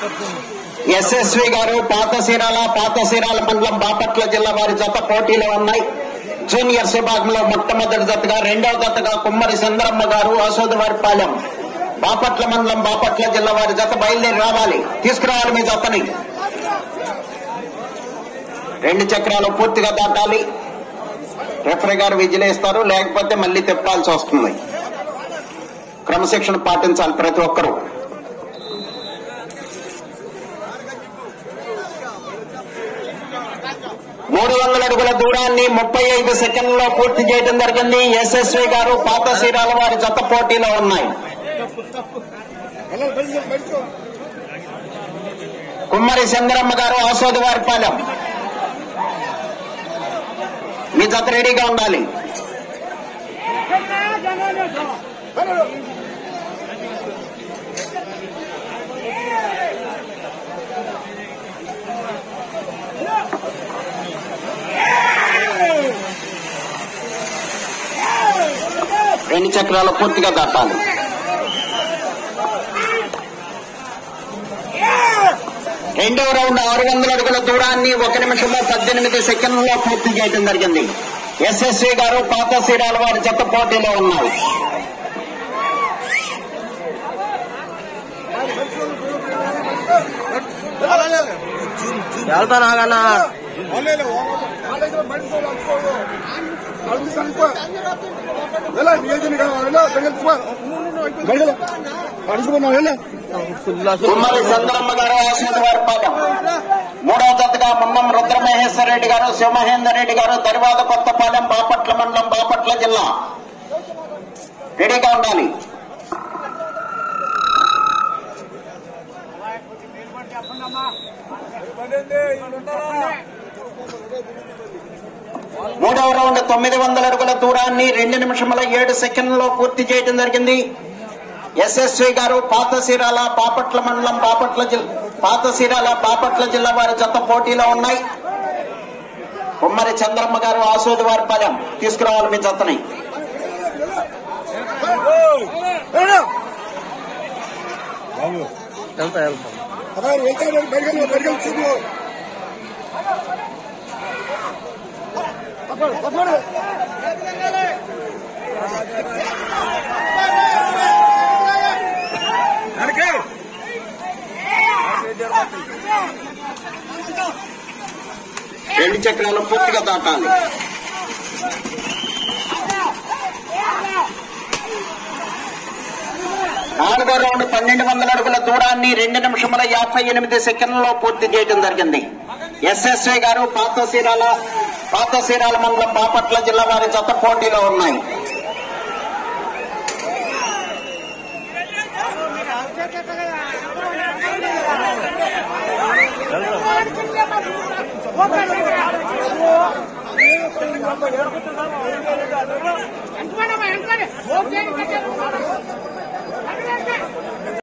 SSV గారు పాత సీరాల పాత సీరాల మండలం బాపట్ల జిల్లా వారి జత పోటీలో ఉన్నాయి జూనియర్స్ విభాగంలో మొట్టమొదటి జతగా రెండవ జతగా కుమ్మరి చంద్రమ్మ గారు ఆసోదవారిపాలెం బాపట్ల మండలం బాపట్ల జిల్లా వారి జత బయలుదేరి రావాలి తీసుకురావాలి మీ జతని రెండు చక్రాలు పూర్తిగా దాటాలి రెఫరీ గారు విజిలేస్తారు లేకపోతే మళ్ళీ తిప్పాల్సి వస్తుంది క్రమశిక్షణ పాటించాలి ప్రతి ఒక్కరూ మూడు వందల అడుగుల దూరాన్ని ముప్పై ఐదు సెకండ్లలో పూర్తి చేయడం జరిగింది ఎస్ఎస్వి గారు పాత సీరాల వారి జత పోటీలో ఉన్నాయి కుమ్మరి చంద్రమ్మ గారు ఆసోది వారిపాలెం మీ జత రెడీగా ఉండాలి రెండు చక్రాలు పూర్తిగా దాటాలి రెండవ రౌండ్ ఆరు వందల అడుగుల దూరాన్ని ఒక నిమిషంలో పద్దెనిమిది సెకండ్లలో పూర్తి చేయడం జరిగింది ఎస్ఎస్వి గారు పాత సీరాల వారి జత పోటీలో ఉన్నారు వెళ్తాను ఆగన్నా కుమ్మరి చంద్రమ్మ గారు ఆశ్రమ వారి పాలెం మూడవ జతగా మున్నం రుద్రమహేశ్వర రెడ్డి గారు శివమహేందర్ రెడ్డి గారు దరివాద కొత్తపాలెం బాపట్ల మండలం బాపట్ల జిల్లా రెడీగా ఉండాలి మూడవ రౌండ్ తొమ్మిది వందల అడుగుల దూరాన్ని రెండు నిమిషముల ఏడు సెకండ్లలో పూర్తి చేయడం జరిగింది ఎస్ఎస్వి గారు పాత సీరాల బాపట్ల మండలం బాపట్ల జిల్లా పాత సీరాల బాపట్ల జిల్లా వారి జత పోటీలో ఉన్నాయి ఉమ్మరి చంద్రమ్మ గారు ఆసోది వారి పాలెం తీసుకురావాలి మీ జతని వెళ్తా వెళ్తా రెండు చక్రాలు పూర్తిగా దాటాలి నాలుగో రౌండ్ పన్నెండు వందల అడుగుల దూరాన్ని రెండు నిమిషముల యాభై ఎనిమిది సెకండ్లలో పూర్తి చేయడం జరిగింది ఎస్ఎస్వి గారు పాత సీరాల పాత సీరాల మండలం బాపట్ల జిల్లా వారి జత పోటీలో ఉన్నాయి